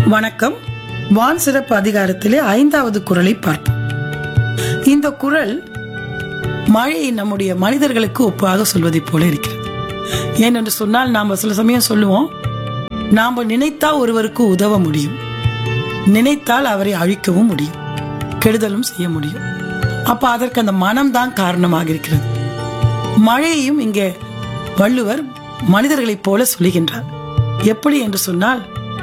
வணக்கம் வான் சிறப்பு அதிகாரத்திலே ஐந்தாவது குறளை பார்ப்போம் இந்த குறள் மழையை நம்முடைய மனிதர்களுக்கு ஒப்பாக சொல்வதைப் போல இருக்கிறது ஏனென்று சொன்னால் நாம் சில சமயம் சொல்லுவோம் நாம் நினைத்தா ஒருவருக்கு உதவ முடியும் நினைத்தால் அவரை அழிக்கவும் முடியும் கெடுதலும் செய்ய முடியும் அப்ப அதற்கு அந்த மனம்தான் காரணமாக இருக்கிறது மழையையும் இங்கே வள்ளுவர் மனிதர்களைப் போல சொல்லுகின்றார் எப்படி என்று சொன்னால்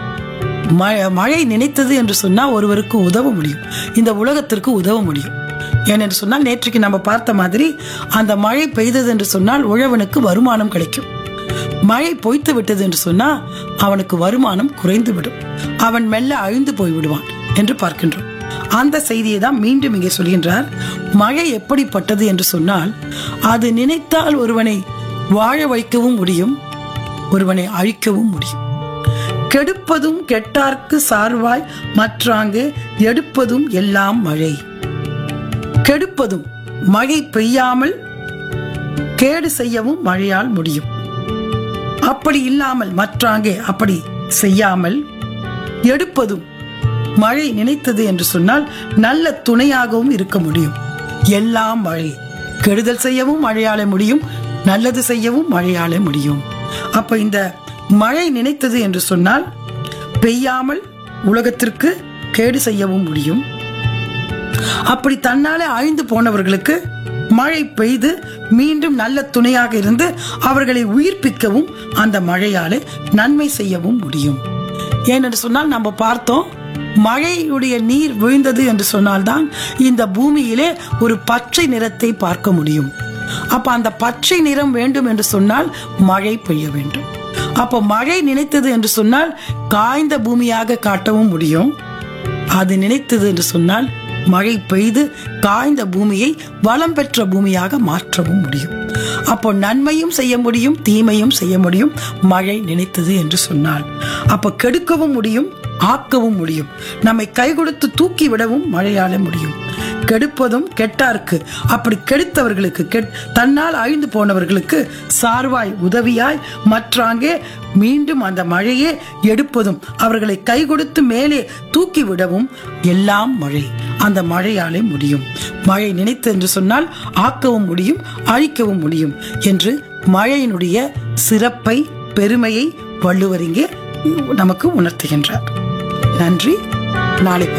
ம- மழை நினைத்தது என்று சொன்னால் ஒருவருக்கு உதவ முடியும் இந்த உலகத்திற்கு உதவ முடியும் ஏனென்று சொன்னால் நேற்றுக்கு நம்ம பார்த்த மாதிரி அந்த மழை பெய்தது என்று சொன்னால் உழவனுக்கு வருமானம் கிடைக்கும் மழை பொய்த்து விட்டது என்று சொன்னால் அவனுக்கு வருமானம் குறைந்து விடும் அவன் மெல்ல அழிந்து போய் விடுவான் என்று பார்க்கின்றோம் அந்த செய்தியை தான் மீண்டும் இங்கே சொல்கின்றார் மழை எப்படிப்பட்டது என்று சொன்னால் அது நினைத்தால் ஒருவனை வாழ வைக்கவும் முடியும் ஒருவனை அழிக்கவும் முடியும் கெடுப்பதும் கெட்டார்க்கு சார்வாய் மற்றாங்கு எடுப்பதும் எல்லாம் மழை கெடுப்பதும் மழை பெய்யாமல் கேடு செய்யவும் மழையால் முடியும் அப்படி இல்லாமல் மற்றாங்கே அப்படி செய்யாமல் எடுப்பதும் மழை நினைத்தது என்று சொன்னால் நல்ல துணையாகவும் இருக்க முடியும் எல்லாம் மழை கெடுதல் செய்யவும் மழையாலே முடியும் நல்லது செய்யவும் மழையாலே முடியும் அப்ப இந்த மழை நினைத்தது என்று சொன்னால் பெய்யாமல் உலகத்திற்கு கேடு செய்யவும் முடியும் அப்படி தன்னாலே அழிந்து போனவர்களுக்கு மழை பெய்து மீண்டும் நல்ல துணையாக இருந்து அவர்களை உயிர்ப்பிக்கவும் அந்த மழையாலே நன்மை செய்யவும் முடியும் ஏனென்று சொன்னால் நம்ம பார்த்தோம் மழையுடைய நீர் விழுந்தது என்று சொன்னால்தான் இந்த பூமியிலே ஒரு பச்சை நிறத்தை பார்க்க முடியும் அப்ப அந்த பச்சை நிறம் வேண்டும் என்று சொன்னால் மழை பெய்ய வேண்டும் அப்ப மழை நினைத்தது என்று சொன்னால் காய்ந்த பூமியாக காட்டவும் முடியும் அது நினைத்தது என்று சொன்னால் மழை பெய்து காய்ந்த பூமியை வளம் பெற்ற பூமியாக மாற்றவும் முடியும் அப்போ நன்மையும் செய்ய முடியும் தீமையும் செய்ய முடியும் மழை நினைத்தது என்று சொன்னால் அப்ப கெடுக்கவும் முடியும் ஆக்கவும் முடியும் நம்மை கை கொடுத்து தூக்கி விடவும் மழையால முடியும் கெடுப்பதும் கெட்டார்க்கு அப்படி கெடுத்தவர்களுக்கு கெட் தன்னால் அழிந்து போனவர்களுக்கு சார்வாய் உதவியாய் மற்றாங்கே மீண்டும் அந்த மழையே எடுப்பதும் அவர்களை கை கொடுத்து மேலே தூக்கி விடவும் எல்லாம் மழை அந்த மழையாலே முடியும் மழை நினைத்து என்று சொன்னால் ஆக்கவும் முடியும் அழிக்கவும் முடியும் என்று மழையினுடைய சிறப்பை பெருமையை வள்ளுவர் இங்கே நமக்கு உணர்த்துகின்றார் நன்றி நாளை